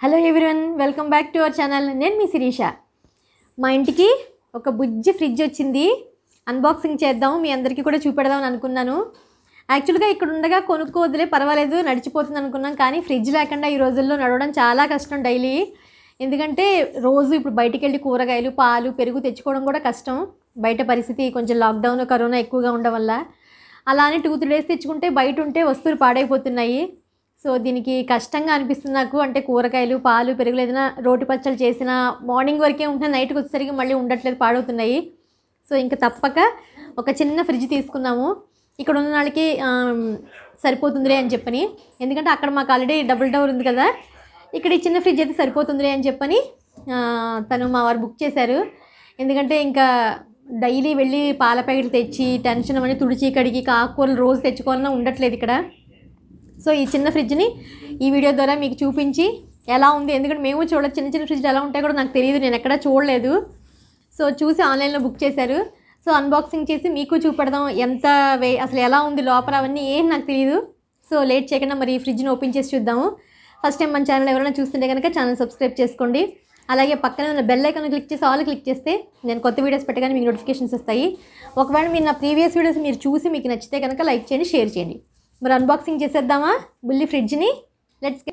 hello everyone welcome back to our channel నేను మీ శిరీష మా ఇంటికి ఒక బుజ్జి ఫ్రిడ్జ్ వచ్చింది అన్బాక్సింగ్ చేద్దాం మీ అందరికీ కూడా చూపెడదాం అనుకున్నాను యాక్చువల్గా ఇక్కడ ఉండగా కొనుక్కోవద్దులే పర్వాలేదు నడిచిపోతుంది అనుకున్నాం కానీ ఫ్రిడ్జ్ లేకుండా ఈ రోజుల్లో నడవడం చాలా కష్టం డైలీ ఎందుకంటే రోజు ఇప్పుడు బయటికి వెళ్ళి కూరగాయలు పాలు పెరుగు తెచ్చుకోవడం కూడా కష్టం బయట పరిస్థితి కొంచెం లాక్డౌన్ కరోనా ఎక్కువగా ఉండడం వల్ల అలా అని టూ త్రీ డేస్ తెచ్చుకుంటే బయట ఉంటే వస్తువులు పాడైపోతున్నాయి సో దీనికి కష్టంగా అనిపిస్తుంది నాకు అంటే కూరగాయలు పాలు పెరుగులు ఏదైనా రోటి పచ్చళ్ళు చేసిన మార్నింగ్ వరకే ఉంటున్నా నైట్కి వచ్చేసరికి మళ్ళీ ఉండట్లేదు పాడవుతున్నాయి సో ఇంకా తప్పక ఒక చిన్న ఫ్రిడ్జ్ తీసుకున్నాము ఇక్కడ ఉన్న వాళ్ళకి ఆమ్, సరిపోతుందిలే అని చెప్పని ఎందుకంటే అక్కడ మాకు ఆల్రెడీ డబుల్ డోర్ ఉంది కదా ఇక్కడ ఈ చిన్న ఫ్రిడ్జ్ అయితే సరిపోతుందిలే అని చెప్పని ఆ, తను మా వారు బుక్ చేశారు ఎందుకంటే ఇంకా డైలీ వెళ్ళి పాల ప్యాకెట్లు తెచ్చి టెన్షన్ అవన్నీ తుడిచి కడిగి ఆకుకూరలు రోజు తెచ్చుకోవాలన్నా ఉండట్లేదు ఇక్కడ సో ఈ చిన్న ఫ్రిడ్జ్ని ఈ వీడియో ద్వారా మీకు చూపించి ఎలా ఉంది ఎందుకంటే మేము చూడలేదు చిన్న చిన్న ఫ్రిడ్జ్ ఎలా ఉంటాయో కూడా నాకు తెలియదు నేను ఎక్కడా చూడలేదు సో చూసి ఆన్లైన్లో బుక్ చేశారు సో అన్బాక్సింగ్ చేసి మీకు చూపెడదాం ఎంత వే అసలు ఎలా ఉంది లోపల అవన్నీ ఏం నాకు తెలియదు సో లేట్ చేయకుండా మరి ఈ ఫ్రిడ్జ్ని ఓపెన్ చేసి చూద్దాము ఫస్ట్ టైం మన ఛానల్ ఎవరైనా చూస్తుంటే కనుక ఛానల్ సబ్స్క్రైబ్ చేసుకోండి అలాగే పక్కన ఉన్న బెల్ ఐకాన్ క్లిక్ చేసి ఆల్ క్లిక్ చేస్తే నేను కొత్త వీడియోస్ పెట్టగానే మీకు నోటిఫికేషన్స్ వస్తాయి ఒకవేళ మీరు నా ప్రీవియస్ వీడియోస్ మీరు చూసి మీకు నచ్చితే కనుక లైక్ చేయండి షేర్ చేయండి మరి అన్బాక్సింగ్ చేసేద్దామా బుల్లి ఫ్రిడ్జ్ని లెట్స్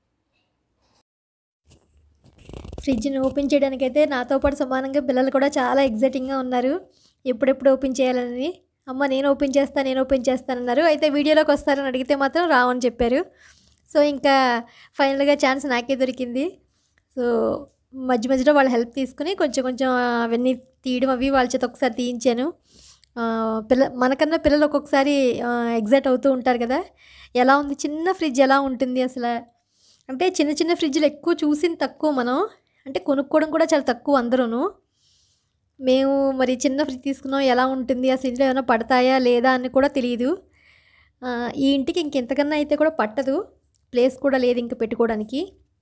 ఫ్రిడ్జ్ని ఓపెన్ చేయడానికైతే నాతో పాటు సమానంగా పిల్లలు కూడా చాలా ఎగ్జైటింగ్గా ఉన్నారు ఎప్పుడెప్పుడు ఓపెన్ చేయాలని అమ్మ నేను ఓపెన్ చేస్తాను నేను ఓపెన్ చేస్తానన్నారు అయితే వీడియోలోకి వస్తారని అడిగితే మాత్రం రావని చెప్పారు సో ఇంకా ఫైనల్గా ఛాన్స్ నాకే దొరికింది సో మధ్య మధ్యలో వాళ్ళ హెల్ప్ తీసుకుని కొంచెం కొంచెం అవన్నీ తీయడం అవి వాళ్ళ చేత ఒకసారి తీయించాను ఆ, పిల్ల మనకన్నా పిల్లలు ఒక్కొక్కసారి ఎగ్జైట్ అవుతూ ఉంటారు కదా ఎలా ఉంది చిన్న ఫ్రిడ్జ్ ఎలా ఉంటుంది అసలు అంటే చిన్న చిన్న ఫ్రిడ్జ్లు ఎక్కువ చూసింది తక్కువ మనం అంటే కొనుక్కోవడం కూడా చాలా తక్కువ అందరూను మేము మరి చిన్న ఫ్రిడ్జ్ తీసుకున్నాం ఎలా ఉంటుంది అసలు ఇంట్లో ఏమైనా పడతాయా లేదా అని కూడా తెలియదు ఆ, ఈ ఇంటికి ఇంకెంతకన్నా అయితే కూడా పట్టదు ప్లేస్ కూడా లేదు ఇంక పెట్టుకోవడానికి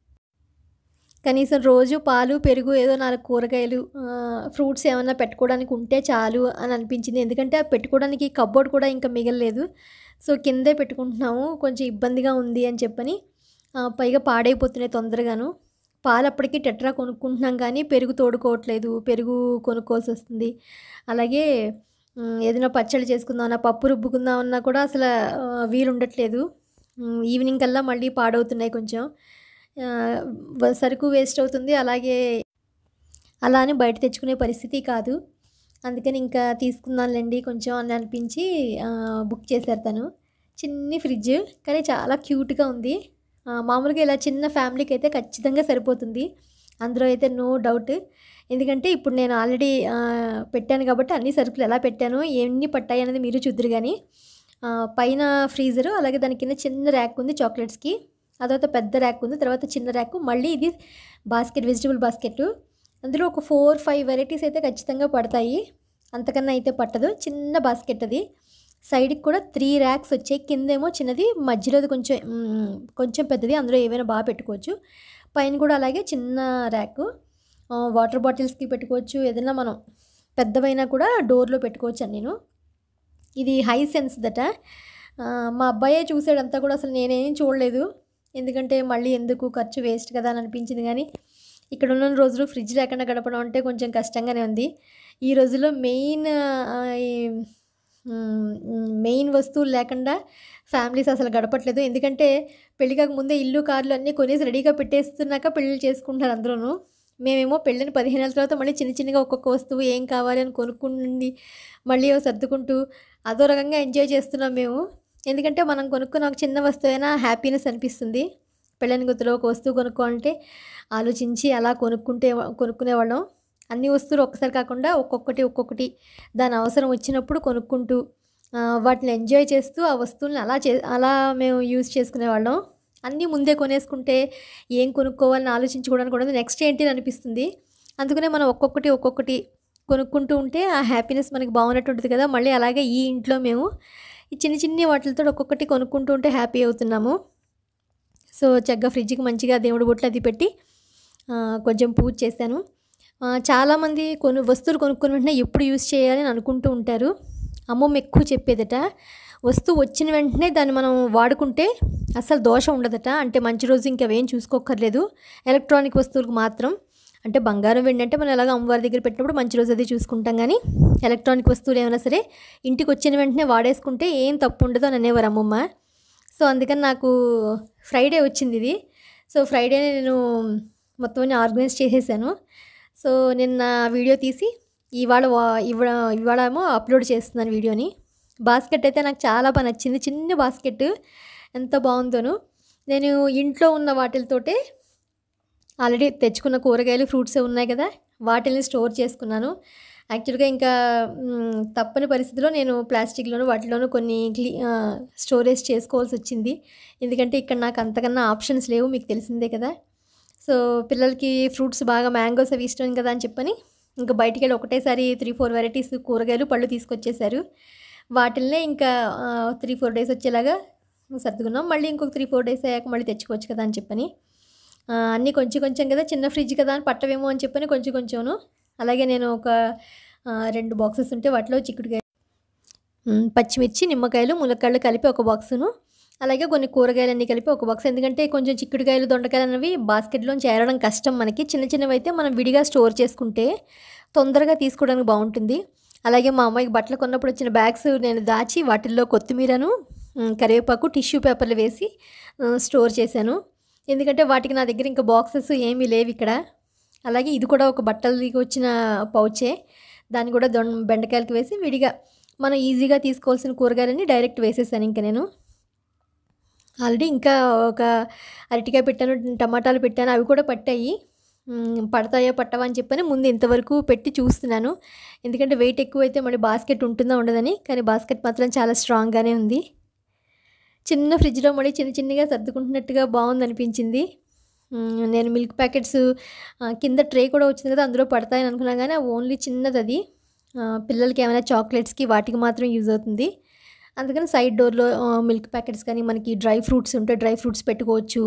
కనీసం రోజు పాలు పెరుగు ఏదో నాలుగు కూరగాయలు ఫ్రూట్స్ ఏమైనా పెట్టుకోవడానికి ఉంటే చాలు అని అనిపించింది ఎందుకంటే ఆ పెట్టుకోవడానికి కబ్బోర్డ్ కూడా ఇంకా మిగలలేదు సో కిందే పెట్టుకుంటున్నాము కొంచెం ఇబ్బందిగా ఉంది అని చెప్పని ఆ, పైగా పాడైపోతున్నాయి తొందరగాను పాలు అప్పటికి టెట్రా కొనుక్కుంటున్నాం కానీ పెరుగు తోడుకోవట్లేదు పెరుగు కొనుక్కోవాల్సి వస్తుంది అలాగే ఉమ్, ఏదైనా పచ్చడి చేసుకుందామన్నా పప్పు రుబ్బుకుందామన్నా కూడా అసలు ఆ, వీలు ఉండట్లేదు ఉమ్, ఈవినింగ్ కల్లా మళ్ళీ పాడవుతున్నాయి కొంచెం ఆ, వ- సరుకు వేస్ట్ అవుతుంది అలాగే అలా అని బయట తెచ్చుకునే పరిస్థితి కాదు అందుకని ఇంకా తీసుకుందాంలేండి కొంచెం అని అనిపించి ఆ, బుక్ చేశారు తను చిన్ని ఫ్రిడ్జ్ కానీ చాలా క్యూట్గా ఉంది ఆ, మామూలుగా ఇలా చిన్న ఫ్యామిలీకి అయితే ఖచ్చితంగా సరిపోతుంది అందులో అయితే నో డౌట్ ఎందుకంటే ఇప్పుడు నేను ఆల్రెడీ ఆ, పెట్టాను కాబట్టి అన్ని సరుకులు ఎలా పెట్టాను ఎన్ని పట్టాయి అనేది మీరు చూద్దరు కానీ ఆ, పైన ఫ్రీజరు అలాగే దాని కింద చిన్న ర్యాక్ ఉంది చాక్లెట్స్కి ఆ తర్వాత పెద్ద ర్యాక్ ఉంది తర్వాత చిన్న ర్యాక్ మళ్ళీ ఇది బాస్కెట్ వెజిటబుల్ బాస్కెట్ అందులో ఒక ఫోర్ ఫైవ్ వెరైటీస్ అయితే ఖచ్చితంగా పడతాయి అంతకన్నా అయితే పట్టదు చిన్న బాస్కెట్ అది సైడ్కి కూడా త్రీ ర్యాక్స్ వచ్చాయి కిందేమో చిన్నది మధ్యలోది కొంచెం మ్, కొంచెం పెద్దది అందులో ఏమైనా బాగా పెట్టుకోవచ్చు పైన కూడా అలాగే చిన్న ర్యాక్ వాటర్ బాటిల్స్కి పెట్టుకోవచ్చు ఏదైనా మనం పెద్దవైనా కూడా డోర్లో పెట్టుకోవచ్చు అని నేను ఇది హై సెన్స్ దట ఆ, మా అబ్బాయే చూసాడంతా కూడా అసలు నేనేం చూడలేదు ఎందుకంటే మళ్ళీ ఎందుకు ఖర్చు వేస్ట్ కదా అని అనిపించింది కానీ ఇక్కడ ఉన్న రోజులు ఫ్రిడ్జ్ లేకుండా గడపడం అంటే కొంచెం కష్టంగానే ఉంది ఈ రోజుల్లో మెయిన్ మెయిన్ వస్తువులు లేకుండా ఫ్యామిలీస్ అసలు గడపట్లేదు ఎందుకంటే పెళ్లి కాక ముందే ఇల్లు కార్లు అన్నీ కొనేసి రెడీగా పెట్టేస్తున్నాక పెళ్ళిళ్ళు చేసుకుంటున్నారు అందరూ మేమేమో పెళ్ళిని పదిహేను నెలల తర్వాత మళ్ళీ చిన్న చిన్నగా ఒక్కొక్క వస్తువు ఏం కావాలి అని కొనుక్కుండి మళ్ళీ అవి సర్దుకుంటూ అదో రకంగా ఎంజాయ్ చేస్తున్నాం మేము ఎందుకంటే మనం కొనుక్కున్న ఒక చిన్న వస్తువైనా హ్యాపీనెస్ అనిపిస్తుంది పెళ్ళని గుర్తులో ఒక వస్తువు కొనుక్కోవాలంటే ఆలోచించి అలా కొనుక్కుంటే కొనుక్కునేవాళ్ళం అన్ని వస్తువులు ఒక్కసారి కాకుండా ఒక్కొక్కటి ఒక్కొక్కటి దాని అవసరం వచ్చినప్పుడు కొనుక్కుంటూ ఆ, వాటిని ఎంజాయ్ చేస్తూ ఆ వస్తువుల్ని అలా చే అలా మేము యూజ్ చేసుకునేవాళ్ళం అన్నీ ముందే కొనేసుకుంటే ఏం కొనుక్కోవాలని ఆలోచించుకోవడానికి కూడా నెక్స్ట్ ఏంటి అని అనిపిస్తుంది అందుకనే మనం ఒక్కొక్కటి ఒక్కొక్కటి కొనుక్కుంటూ ఉంటే ఆ హ్యాపీనెస్ మనకి బాగున్నట్టు ఉంటుంది కదా మళ్ళీ అలాగే ఈ ఇంట్లో మేము ఈ చిన్న చిన్న వాటితో ఒక్కొక్కటి కొనుక్కుంటూ ఉంటే హ్యాపీ అవుతున్నాము సో చక్కగా ఫ్రిడ్జ్కి మంచిగా దేవుడి బొట్లు అది పెట్టి ఆ, కొంచెం పూజ చేశాను ఆ, చాలామంది కొను వస్తువులు కొనుక్కుని వెంటనే ఎప్పుడు యూస్ చేయాలి అని అనుకుంటూ ఉంటారు అమ్మమ్మ ఎక్కువ చెప్పేదట వస్తువు వచ్చిన వెంటనే దాన్ని మనం వాడుకుంటే అసలు దోషం ఉండదట అంటే మంచి రోజు ఇంకా అవేం చూసుకోక్కర్లేదు ఎలక్ట్రానిక్ వస్తువులకు మాత్రం అంటే బంగారం వెండి అంటే మనం ఎలాగ అమ్మవారి దగ్గర పెట్టినప్పుడు మంచి రోజు అది చూసుకుంటాం కానీ ఎలక్ట్రానిక్ వస్తువులు ఏమైనా సరే ఇంటికి వచ్చిన వెంటనే వాడేసుకుంటే ఏం తప్పు ఉండదు అని అనేవారు అమ్మమ్మ సో అందుకని నాకు ఫ్రైడే వచ్చింది ఇది సో ఫ్రైడే నేను మొత్తం అన్ని ఆర్గనైజ్ చేసేసాను సో నిన్న వీడియో తీసి ఇవాళ వా- ఇవాళ ఇవాళ ఏమో అప్లోడ్ చేస్తున్నాను వీడియోని బాస్కెట్ అయితే నాకు చాలా బాగా నచ్చింది చిన్న బాస్కెట్ ఎంత బాగుందోను నేను ఇంట్లో ఉన్న వాటితోటే ఆల్రెడీ తెచ్చుకున్న కూరగాయలు ఫ్రూట్స్ ఉన్నాయి కదా వాటిని స్టోర్ చేసుకున్నాను యాక్చువల్గా ఇంకా మ్, తప్పని పరిస్థితిలో నేను ప్లాస్టిక్లోను వాటిలోనూ కొన్ని క్లీ ఆ, స్టోరేజ్ చేసుకోవాల్సి వచ్చింది ఎందుకంటే ఇక్కడ నాకు అంతకన్నా ఆప్షన్స్ లేవు మీకు తెలిసిందే కదా సో పిల్లలకి ఫ్రూట్స్ బాగా మ్యాంగోస్ అవి ఇష్టం కదా అని చెప్పని ఇంకా బయటికి వెళ్ళి ఒకటేసారి త్రీ ఫోర్ వెరైటీస్ కూరగాయలు పళ్ళు తీసుకొచ్చేసారు వాటిల్నే ఇంకా త్రీ ఫోర్ డేస్ వచ్చేలాగా సర్దుకున్నాం మళ్ళీ ఇంకొక త్రీ ఫోర్ డేస్ అయ్యాక మళ్ళీ తెచ్చుకోవచ్చు కదా అని చెప్పని ఆ, అన్నీ కొంచెం కొంచెం కదా చిన్న ఫ్రిడ్జ్ కదా అని పట్టవేమో అని చెప్పని కొంచెం కొంచెంను అలాగే నేను ఒక ఆ, రెండు బాక్సెస్ ఉంటే వాటిలో చిక్కుడుకాయ మ్, పచ్చిమిర్చి నిమ్మకాయలు ములక్కాయలు కలిపి ఒక బాక్సును అలాగే కొన్ని కూరగాయలు అన్నీ కలిపి ఒక బాక్స్ ఎందుకంటే కొంచెం చిక్కుడుకాయలు దొండకాయలు అనేవి బాస్కెట్లో చేరడం కష్టం మనకి చిన్న చిన్నవి అయితే మనం విడిగా స్టోర్ చేసుకుంటే తొందరగా తీసుకోవడానికి బాగుంటుంది అలాగే మా అమ్మాయికి బట్టలు కొన్నప్పుడు వచ్చిన బ్యాగ్స్ నేను దాచి వాటిల్లో కొత్తిమీరను మ్, కరివేపాకు టిష్యూ పేపర్లు వేసి ఆ, స్టోర్ చేశాను ఎందుకంటే వాటికి నా దగ్గర ఇంకా బాక్సెస్ ఏమీ లేవు ఇక్కడ అలాగే ఇది కూడా ఒక బట్టలకి వచ్చిన పౌచే దాన్ని కూడా దొండ బెండకాయలకి వేసి విడిగా మనం ఈజీగా తీసుకోవాల్సిన కూరగాయలన్నీ డైరెక్ట్ వేసేసాను ఇంకా నేను ఆల్రెడీ ఇంకా ఒక అరటికాయ పెట్టాను టమాటాలు పెట్టాను అవి కూడా పట్టాయి మ్, పడతాయో పట్టవా అని చెప్పని ముందు ఇంతవరకు పెట్టి చూస్తున్నాను ఎందుకంటే వెయిట్ ఎక్కువ అయితే మళ్ళీ బాస్కెట్ ఉంటుందా ఉండదని కానీ బాస్కెట్ మాత్రం చాలా స్ట్రాంగ్గానే ఉంది చిన్న ఫ్రిడ్జ్లో మళ్ళీ చిన్న చిన్నగా సర్దుకుంటున్నట్టుగా బాగుంది అనిపించింది మ్, నేను మిల్క్ ప్యాకెట్స్ ఆ, కింద ట్రే కూడా వచ్చింది కదా అందులో పడతాయని అనుకున్నాను కానీ ఓన్లీ చిన్నది అది ఆ, పిల్లలకి ఏమైనా చాక్లెట్స్కి వాటికి మాత్రం యూజ్ అవుతుంది అందుకని సైడ్ డోర్లో ఆ, మిల్క్ ప్యాకెట్స్ కానీ మనకి డ్రై ఫ్రూట్స్ ఉంటే డ్రై ఫ్రూట్స్ పెట్టుకోవచ్చు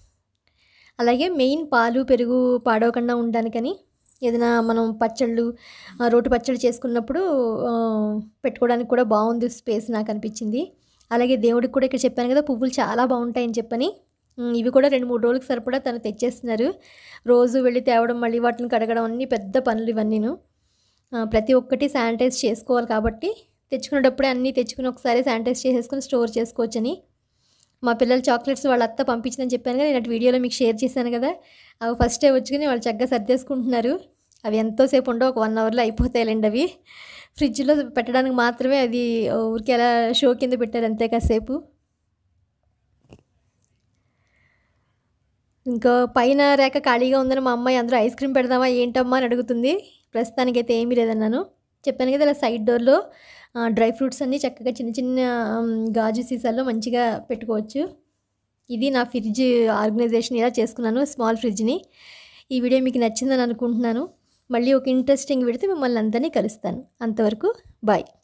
అలాగే మెయిన్ పాలు పెరుగు పాడవకుండా ఉండడానికని ఏదైనా మనం పచ్చళ్ళు ఆ, రోటి పచ్చడి చేసుకున్నప్పుడు ఆ, పెట్టుకోవడానికి కూడా బాగుంది స్పేస్ నాకు అనిపించింది అలాగే దేవుడికి కూడా ఇక్కడ చెప్పాను కదా పువ్వులు చాలా బాగుంటాయని చెప్పని ఉమ్, ఇవి కూడా రెండు మూడు రోజులకు సరిపడా తను తెచ్చేస్తున్నారు రోజు వెళ్ళి తేవడం మళ్ళీ వాటిని కడగడం అన్నీ పెద్ద పనులు ఇవన్నీను ఆ, ప్రతి ఒక్కటి శానిటైజ్ చేసుకోవాలి కాబట్టి తెచ్చుకునేటప్పుడే అన్నీ తెచ్చుకుని ఒకసారి శానిటైజ్ చేసేసుకుని స్టోర్ చేసుకోవచ్చని మా పిల్లలు చాక్లెట్స్ వాళ్ళ అత్త పంపించిందని చెప్పాను కదా నేను అటు వీడియోలో మీకు షేర్ చేశాను కదా అవి ఫస్టే వచ్చుకుని వాళ్ళు చక్కగా సర్దేసుకుంటున్నారు అవి ఎంతోసేపు ఉండవు ఒక వన్ అవర్లో అయిపోతాయిలేండి అవి ఫ్రిడ్జ్లో పెట్టడానికి మాత్రమే అది ఊరికి అలా షో కింద పెట్టారు అంతే కాసేపు ఇంకా పైన రేఖ ఖాళీగా ఉందని మా అమ్మాయి అందరూ ఐస్ క్రీమ్ పెడదామా ఏంటమ్మా అని అడుగుతుంది ప్రస్తుతానికైతే ఏమీ లేదన్నాను చెప్పాను కదా ఇలా సైడ్ డోర్లో డ్రై ఫ్రూట్స్ అన్నీ చక్కగా చిన్న చిన్న ఆమ్, గాజు సీసాల్లో మంచిగా పెట్టుకోవచ్చు ఇది నా ఫ్రిడ్జ్ ఆర్గనైజేషన్ ఇలా చేసుకున్నాను స్మాల్ ఫ్రిడ్జ్ని ఈ వీడియో మీకు నచ్చిందని అనుకుంటున్నాను మళ్ళీ ఒక ఇంట్రెస్టింగ్ విడితే మిమ్మల్ని అందరినీ కలుస్తాను అంతవరకు బాయ్